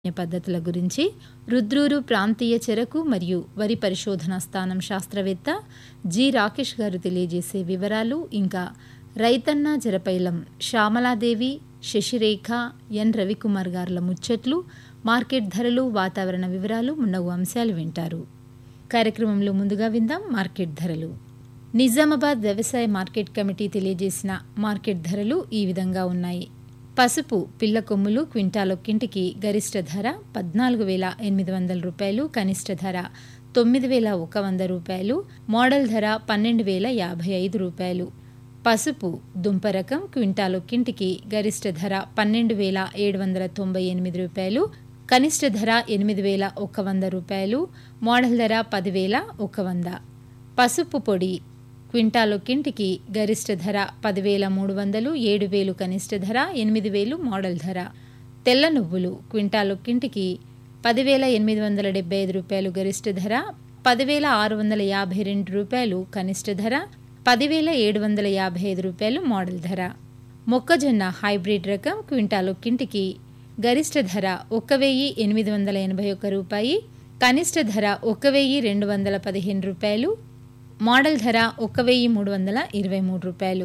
పద్ధతుల గురించి రుద్రూరు ప్రాంతీయ చెరకు మరియు వరి పరిశోధనా స్థానం శాస్త్రవేత్త జి రాకేష్ గారు తెలియజేసే వివరాలు ఇంకా రైతన్న జరపైలం శ్యామలాదేవి శశిరేఖ ఎన్ రవికుమార్ గారుల ముచ్చట్లు మార్కెట్ ధరలు వాతావరణ వివరాలు మున్నగు అంశాలు వింటారు కార్యక్రమంలో ముందుగా విందాం మార్కెట్ ధరలు నిజామాబాద్ వ్యవసాయ మార్కెట్ కమిటీ తెలియజేసిన మార్కెట్ ధరలు ఈ విధంగా ఉన్నాయి పసుపు పిల్ల కొమ్ములు క్వింటాలొక్కింటికి గరిష్ట ధర పద్నాలుగు వేల ఎనిమిది వందల రూపాయలు కనిష్ట ధర తొమ్మిది వేల ఒక వంద రూపాయలు మోడల్ ధర పన్నెండు వేల యాభై ఐదు రూపాయలు పసుపు దుంప రకం క్వింటాలొక్కింటికి గరిష్ట ధర పన్నెండు వేల ఏడు వందల తొంభై ఎనిమిది రూపాయలు కనిష్ట ధర ఎనిమిది వేల ఒక వంద రూపాయలు మోడల్ ధర పదివేల ఒక వంద పసుపు పొడి క్వింటాలొక్కింటికి గరిష్ట ధర పదివేల మూడు వందలు ఏడు వేలు కనిష్ట ధర ఎనిమిది వేలు మోడల్ ధర తెల్ల నువ్వులు క్వింటాలొక్కింటికి పదివేల ఎనిమిది వందల డెబ్బై ఐదు రూపాయలు గరిష్ట ధర పదివేల ఆరు వందల యాభై రెండు రూపాయలు కనిష్ట ధర పదివేల ఏడు వందల యాభై ఐదు రూపాయలు మోడల్ ధర మొక్కజొన్న హైబ్రిడ్ రకం క్వింటాలొక్కింటికి గరిష్ట ధర ఒక వెయ్యి ఎనిమిది వందల ఎనభై ఒక్క రూపాయి కనిష్ట ధర ఒక వెయ్యి రెండు వందల పదిహేను రూపాయలు మోడల్ ధర ఒక వెయ్యి మూడు వందల ఇరవై మూడు రూపాయలు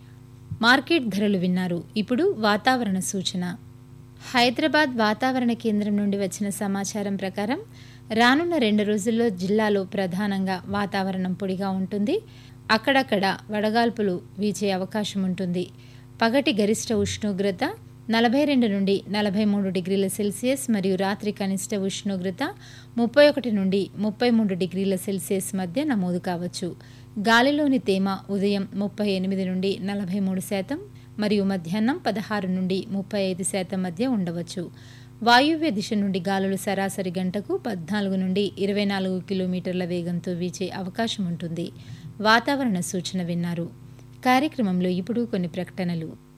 మార్కెట్ ధరలు విన్నారు ఇప్పుడు వాతావరణ సూచన హైదరాబాద్ వాతావరణ కేంద్రం నుండి వచ్చిన సమాచారం ప్రకారం రానున్న రెండు రోజుల్లో జిల్లాలో ప్రధానంగా వాతావరణం పొడిగా ఉంటుంది అక్కడక్కడ వడగాల్పులు వీచే అవకాశం ఉంటుంది పగటి గరిష్ట ఉష్ణోగ్రత నలభై రెండు నుండి నలభై మూడు డిగ్రీల సెల్సియస్ మరియు రాత్రి కనిష్ట ఉష్ణోగ్రత ముప్పై ఒకటి నుండి ముప్పై మూడు డిగ్రీల సెల్సియస్ మధ్య నమోదు కావచ్చు గాలిలోని తేమ ఉదయం ముప్పై ఎనిమిది నుండి నలభై మూడు శాతం మరియు మధ్యాహ్నం పదహారు నుండి ముప్పై ఐదు శాతం మధ్య ఉండవచ్చు వాయువ్య దిశ నుండి గాలులు సరాసరి గంటకు పద్నాలుగు నుండి ఇరవై నాలుగు కిలోమీటర్ల వేగంతో వీచే అవకాశం ఉంటుంది వాతావరణ సూచన విన్నారు కార్యక్రమంలో ఇప్పుడు కొన్ని ప్రకటనలు